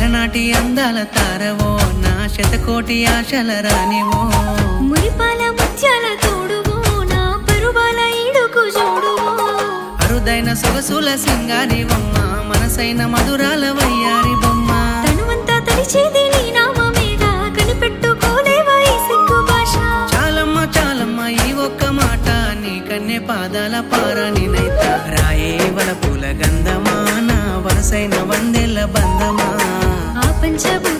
చిన్ననాటి అందాల తారవో నా శతకోటి ఆశల రానివో మురిపాల ముత్యాల తోడువో నా పరువాల ఈడుకు చూడువో అరుదైన సొగసుల సింగారి బొమ్మ మనసైన మధురాల వయ్యారి బొమ్మ తనువంతా తడిచేది నీ నామమేగా కనిపెట్టుకోలేవా ఈ సిగ్గు భాష చాలమ్మ చాలమ్మ ఈ ఒక్క మాట నీ కన్నె పాదాల పారానినైత రాయే వల పూల గంధమా నా వరసైన వందెల బంధమా ఆ పంచభూత